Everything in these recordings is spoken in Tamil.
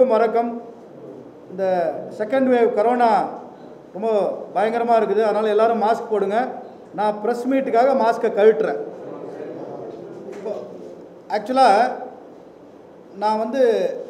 அனைவருக்கும் வணக்கம் இந்த செகண்ட் வேவ் கரோனா ரொம்ப பயங்கரமாக இருக்குது அதனால் எல்லாரும் மாஸ்க் போடுங்க நான் ப்ரெஸ் மீட்டுக்காக மாஸ்க்கை கழட்டுறேன் இப்போ ஆக்சுவலாக நான் வந்து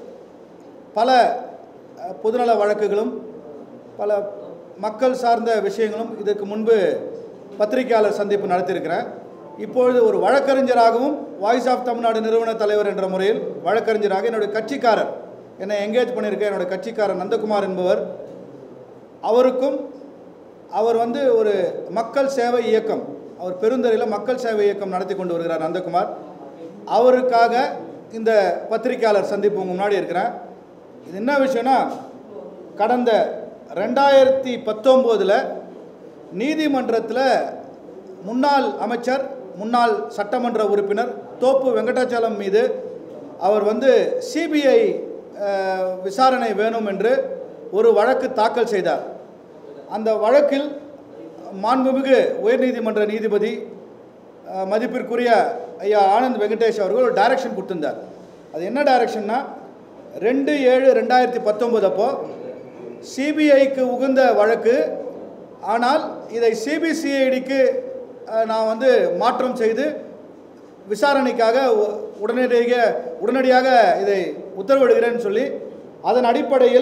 பல அஹ், பொதுநல வழக்குகளும் பல மக்கள் சார்ந்த விஷயங்களும் இதற்கு முன்பு பத்திரிகையாளர் சந்திப்பு நடத்தியிருக்கிறேன் இப்பொழுது ஒரு வழக்கறிஞராகவும் வாய்ஸ் ஆஃப் தமிழ்நாடு நிறுவன தலைவர் என்ற முறையில் வழக்கறிஞராக என்னுடைய கட்சிக்காரர் என்னை எங்கேஜ் பண்ணியிருக்க என்னுடைய கட்சிக்காரர் நந்தகுமார் என்பவர் அவருக்கும் அவர் வந்து ஒரு மக்கள் சேவை இயக்கம் அவர் பெருந்தரையில் மக்கள் சேவை இயக்கம் நடத்தி கொண்டு வருகிறார் நந்தகுமார் அவருக்காக இந்த பத்திரிகையாளர் சந்திப்பு உங்க முன்னாடி இருக்கிறேன் இது என்ன விஷயம்னா கடந்த ரெண்டாயிரத்தி பத்தொம்போதில் நீதிமன்றத்தில் முன்னாள் அமைச்சர் முன்னாள் சட்டமன்ற உறுப்பினர் தோப்பு வெங்கடாச்சலம் மீது அவர் வந்து சிபிஐ விசாரணை வேணும் என்று ஒரு வழக்கு தாக்கல் செய்தார் அந்த வழக்கில் மாண்புமிகு உயர்நீதிமன்ற நீதிபதி அஹ், மதிப்பிற்குரிய ஐயா ஆனந்த் வெங்கடேஷ் அவர்கள் ஒரு டைரக்ஷன் கொடுத்திருந்தார் அது என்ன டைரக்ஷன்னா ரெண்டு ஏழு ரெண்டாயிரத்தி பத்தொம்போது அப்போ சிபிஐக்கு உகந்த வழக்கு ஆனால் இதை சிபிசிஐடிக்கு நான் வந்து மாற்றம் செய்து விசாரணைக்காக உ- உடனடியாக உடனடியாக இதை உத்தரவிடுகிறேன்னு சொல்லி அதன் அடிப்படையில்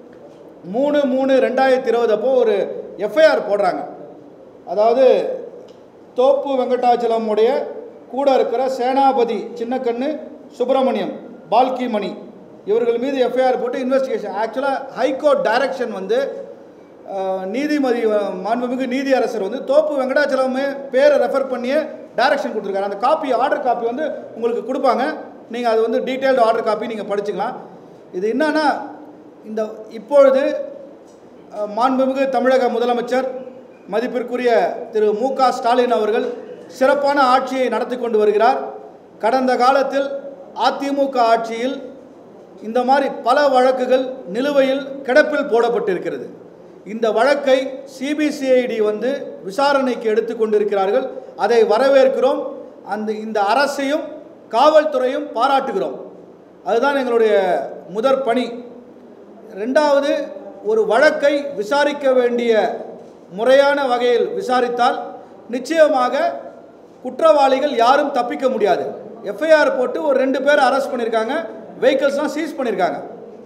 மூணு மூணு ரெண்டாயிரத்தி இருபது அப்போ ஒரு எஃப்ஐஆர் போடுறாங்க அதாவது தோப்பு வெங்கடாச்சலம் உடைய கூட இருக்கிற சேனாபதி சின்னக்கண்ணு சுப்பிரமணியம் பால்கி மணி இவர்கள் மீது எஃப்ஐஆர் போட்டு இன்வெஸ்டிகேஷன் ஆக்சுவலாக ஹைகோர்ட் டைரக்ஷன் வந்து அஹ், நீதிமதி அஹ், மாண்புமிகு நீதியரசர் வந்து தோப்பு வெங்கடாச்சலமே பேரை ரெஃபர் பண்ணியே டைரக்ஷன் கொடுத்துருக்காரு அந்த காப்பி ஆர்டர் காப்பி வந்து உங்களுக்கு கொடுப்பாங்க நீங்கள் அது வந்து டீட்டெயில்டு ஆர்டர் காப்பி நீங்கள் படிச்சுக்கலாம் இது என்னன்னா இந்த இப்பொழுது அஹ், மாண்புமிகு தமிழக முதலமைச்சர் மதிப்பிற்குரிய திரு மு க ஸ்டாலின் அவர்கள் சிறப்பான ஆட்சியை நடத்தி கொண்டு வருகிறார் கடந்த காலத்தில் அதிமுக ஆட்சியில் இந்த மாதிரி பல வழக்குகள் நிலுவையில் கிடப்பில் போடப்பட்டிருக்கிறது இந்த வழக்கை சிபிசிஐடி வந்து விசாரணைக்கு எடுத்து கொண்டிருக்கிறார்கள் அதை வரவேற்கிறோம் அந்த இந்த அரசையும் காவல்துறையும் பாராட்டுகிறோம் அதுதான் எங்களுடைய முதற் பணி ரெண்டாவது ஒரு வழக்கை விசாரிக்க வேண்டிய முறையான வகையில் விசாரித்தால் நிச்சயமாக குற்றவாளிகள் யாரும் தப்பிக்க முடியாது எஃப்ஐஆர் போட்டு ஒரு ரெண்டு பேர் அரெஸ்ட் பண்ணியிருக்காங்க வெஹிக்கிள்ஸ்லாம் சீஸ் பண்ணியிருக்காங்க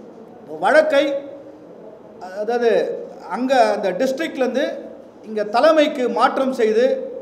வழக்கை அதாவது அங்கே அந்த டிஸ்ட்ரிக்ட்லேருந்து இங்கே தலைமைக்கு மாற்றம் செய்து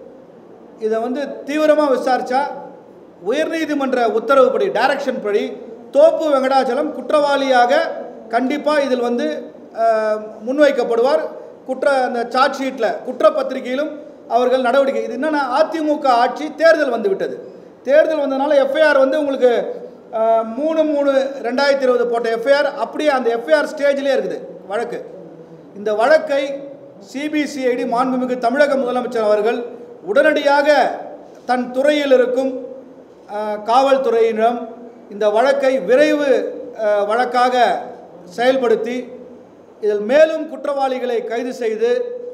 இதை வந்து தீவிரமாக விசாரித்தா உயர்நீதிமன்ற உத்தரவுப்படி டைரக்ஷன் படி தோப்பு வெங்கடாச்சலம் குற்றவாளியாக கண்டிப்பாக இதில் வந்து அஹ், முன்வைக்கப்படுவார் குற்ற அந்த சார்ஜ் ஷீட்டில் குற்றப்பத்திரிகையிலும் அவர்கள் நடவடிக்கை இது என்னென்னா அதிமுக ஆட்சி தேர்தல் வந்து விட்டது தேர்தல் வந்ததுனால எஃப்ஐஆர் வந்து உங்களுக்கு அஹ், மூணு மூணு ரெண்டாயிரத்தி இருபது போட்ட எஃப்ஐஆர் அப்படியே அந்த எஃப்ஐஆர் ஸ்டேஜ்லேயே இருக்குது வழக்கு இந்த வழக்கை சிபிசிஐடி மாண்புமிகு தமிழக முதலமைச்சர் அவர்கள் உடனடியாக தன் துறையில் இருக்கும் அஹ், காவல்துறையினரிடம் இந்த வழக்கை விரைவு அஹ், வழக்காக செயல்படுத்தி இதில் மேலும் குற்றவாளிகளை கைது செய்து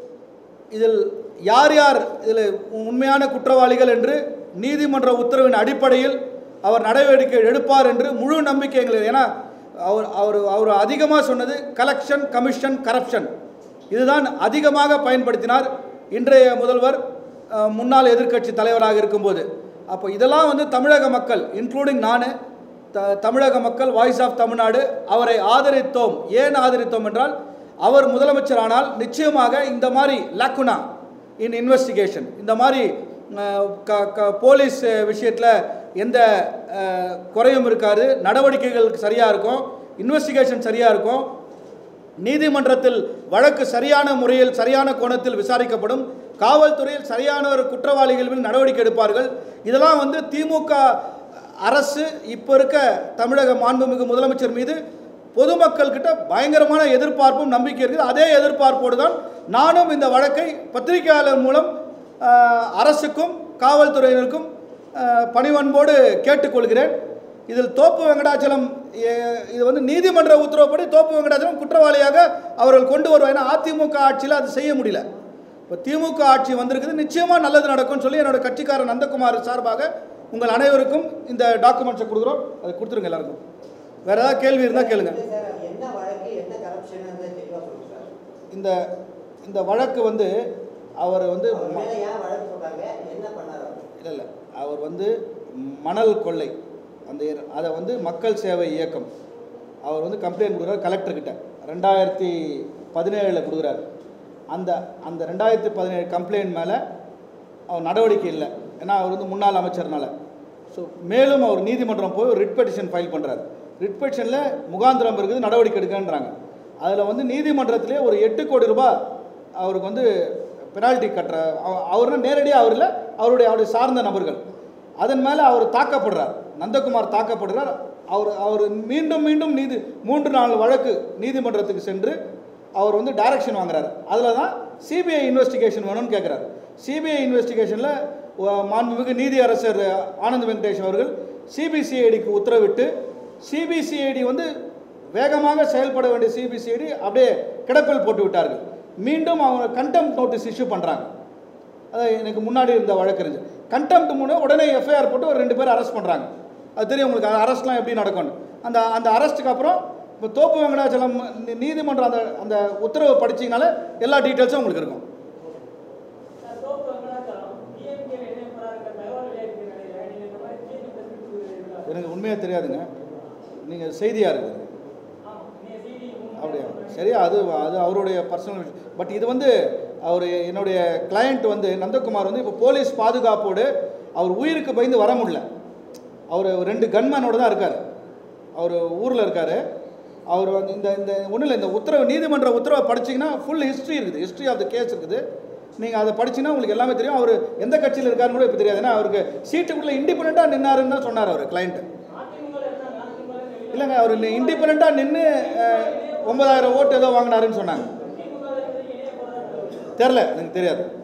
இதில் யார் யார் இதில் உண்மையான குற்றவாளிகள் என்று நீதிமன்ற உத்தரவின் அடிப்படையில் அவர் நடவடிக்கை எடுப்பார் என்று முழு நம்பிக்கை எங்களுக்கு ஏன்னா அவர் அவர் அவர் அதிகமாக சொன்னது கலெக்ஷன் கமிஷன் கரப்ஷன் இதுதான் அதிகமாக பயன்படுத்தினார் இன்றைய முதல்வர் அஹ், முன்னாள் எதிர்க்கட்சி தலைவராக இருக்கும்போது அப்போ இதெல்லாம் வந்து தமிழக மக்கள் இன்க்ளூடிங் நான் த தமிழக மக்கள் வாய்ஸ் ஆஃப் தமிழ்நாடு அவரை ஆதரித்தோம் ஏன் ஆதரித்தோம் என்றால் அவர் முதலமைச்சரானால் நிச்சயமாக இந்த மாதிரி லாக்குனா இன் இன்வெஸ்டிகேஷன் இந்த மாதிரி அஹ், க க போலீஸ் விஷயத்தில் எந்த அஹ், குறையும் இருக்காது நடவடிக்கைகள் சரியாக இருக்கும் இன்வெஸ்டிகேஷன் சரியாக இருக்கும் நீதிமன்றத்தில் வழக்கு சரியான முறையில் சரியான கோணத்தில் விசாரிக்கப்படும் காவல்துறையில் சரியான ஒரு குற்றவாளிகள் மீது நடவடிக்கை எடுப்பார்கள் இதெல்லாம் வந்து திமுக அரசு இப்போ இருக்க தமிழக மாண்புமிகு முதலமைச்சர் மீது பொதுமக்கள் கிட்ட பயங்கரமான எதிர்பார்ப்பும் நம்பிக்கை இருக்குது அதே எதிர்பார்ப்போடு தான் நானும் இந்த வழக்கை பத்திரிகையாளர் மூலம் ஆஹ், அரசுக்கும் காவல்துறையினருக்கும் ஆஹ், பணிவன்போடு கேட்டுக்கொள்கிறேன் இதில் தோப்பு வெங்கடாச்சலம் எ- இது வந்து நீதிமன்ற உத்தரவுப்படி தோப்பு வெங்கடாச்சலம் குற்றவாளியாக அவர்கள் கொண்டு வருவாங்க ஏன்னா அதிமுக ஆட்சியில் அது செய்ய முடியல இப்போ திமுக ஆட்சி வந்திருக்குது நிச்சயமாக நல்லது நடக்கும்னு சொல்லி என்னோட கட்சிக்காரர் நந்தகுமார் சார்பாக உங்கள் அனைவருக்கும் இந்த டாக்குமெண்ட்ஸை கொடுக்குறோம் அதை கொடுத்துருங்க எல்லாருக்கும் வேறு ஏதாவது கேள்வி இருந்தால் கேளுங்க இல்ல சார் அது என்ன வழக்கு என்ன கரப்ஷன் தெளிவா சொல்லுங்க சார் இந்த இந்த வழக்கு வந்து அவர் வந்து அவர் ம- மேல ஏன் வழக்கு போட்டாங்க என்ன பண்ணாரு அவர்? இல்லை இல்லை அவர் வந்து மணல் கொள்ளை அந்த ஏர்- அதை வந்து மக்கள் சேவை இயக்கம் அவர் வந்து கம்ப்ளைண்ட் கொடுக்குறாரு கலெக்டர்கிட்ட ரெண்டாயிரத்தி பதினேழில் கொடுக்குறாரு அந்த அந்த ரெண்டாயிரத்தி பதினேழு கம்ப்ளைண்ட் மேலே அவர் நடவடிக்கை இல்லை ஏன்னா அவர் வந்து முன்னாள் அமைச்சர்னால ஸோ மேலும் அவர் நீதிமன்றம் போய் ஒரு ரிட் பெட்டிஷன் ஃபைல் பண்ணுறாரு ரிட் பெட்டிஷனில் முகாந்திரம் இருக்குது நடவடிக்கை எடுக்கன்றாங்க அதில் வந்து நீதிமன்றத்திலே ஒரு எட்டு கோடி ரூபாய் அவருக்கு வந்து பெனால்ட்டி கட்டுற அவ- அவர்னா நேரடியாக அவர் இல்லை அவருடைய அவருடைய சார்ந்த நபர்கள் அதன் மேலே அவர் தாக்கப்படுறார் நந்தகுமார் தாக்கப்படுறார் அவர் அவர் மீண்டும் மீண்டும் நீதி மூன்று நாள் வழக்கு நீதிமன்றத்துக்கு சென்று அவர் வந்து டைரக்ஷன் வாங்குறாரு அதில் தான் சிபிஐ இன்வெஸ்டிகேஷன் வேணும்னு கேட்குறாரு சிபிஐ இன்வெஸ்டிகேஷனில் மாண்புமிகு நீதி அரசர் ஆனந்த் வெங்கடேஷ் அவர்கள் சிபிசிஐடிக்கு உத்தரவிட்டு சிபிசிஐடி வந்து வேகமாக செயல்பட வேண்டிய சிபிசிஐடி அப்படியே கிடப்பில் போட்டு விட்டார்கள் மீண்டும் அவங்க கண்டெம்ட் நோட்டீஸ் இஷ்யூ பண்ணுறாங்க அதான் எனக்கு முன்னாடி இருந்த வழக்கறிஞர் கண்டெம்ட் மூணு உடனே எஃப்ஐஆர் போட்டு ஒரு ரெண்டு பேர் அரெஸ்ட் பண்ணுறாங்க அது தெரியும் உங்களுக்கு அரெஸ்ட்லாம் எப்படி நடக்கும்னு அந்த அந்த அரெஸ்ட்டுக்கு அப்புறம் இப்போ தோப்பு வெங்கடாச்சலம் நீ- நீதிமன்றம் அந்த அந்த உத்தரவை படிச்சீங்கனால எல்லா டீட்டெயில்ஸும் உங்களுக்கு இருக்கும் சோப்பு வெங்கடாச்சலம் டிஎம்கே என்ன போறாங்க தகவல் வெளியாகிற நிலையில நீங்க இந்த மாதிரி டிஎம்கே பிரச்சனை கொடுக்குறீங்களா எனக்கு உண்மையாக தெரியாதுங்க நீங்கள் செய்தியாக இருக்குது ஆமா நீங்க சிடி அப்படியா சரியா அது அது அவருடைய பர்சனல் விஷயம் பட் இது வந்து அவர் என்னுடைய கிளையண்ட் வந்து நந்தகுமார் வந்து இப்போ போலீஸ் பாதுகாப்போடு அவர் உயிருக்கு பயந்து வர முடியல அவர் ரெண்டு கன்மேனோட தான் இருக்கார் அவர் ஊரில் இருக்கார் அவர் வந்து இந்த இந்த ஒன்றும் இல்லை இந்த உத்தரவு நீதிமன்ற உத்தரவை படிச்சீங்கன்னா ஃபுல் ஹிஸ்ட்ரி இருக்குது ஹிஸ்ட்ரி ஆஃப் த கேஸ் இருக்குது நீங்கள் அதை படிச்சீங்கன்னா உங்களுக்கு எல்லாமே தெரியும் அவர் எந்த கட்சியில் இருக்காருன்னு கூட இப்போ தெரியாது ஏன்னா அவருக்கு சீட்டுக்குள்ளே இண்டிபெண்ட்டாக நின்னாருன்னு தான் சொன்னார் அவர் கிளைண்ட்டு அதிமுக இருந்தாங்க அதிமுக வெளியே இல்லைங்க அவர் இண்டிபெண்ட்டாக நின்று ஒன்பதாயிரம் ஓட்டு ஏதோ வாங்கினாருன்னு சொன்னாங்க திமுக இருக்கிறது இணைய போறதா தெரில எனக்கு தெரியாது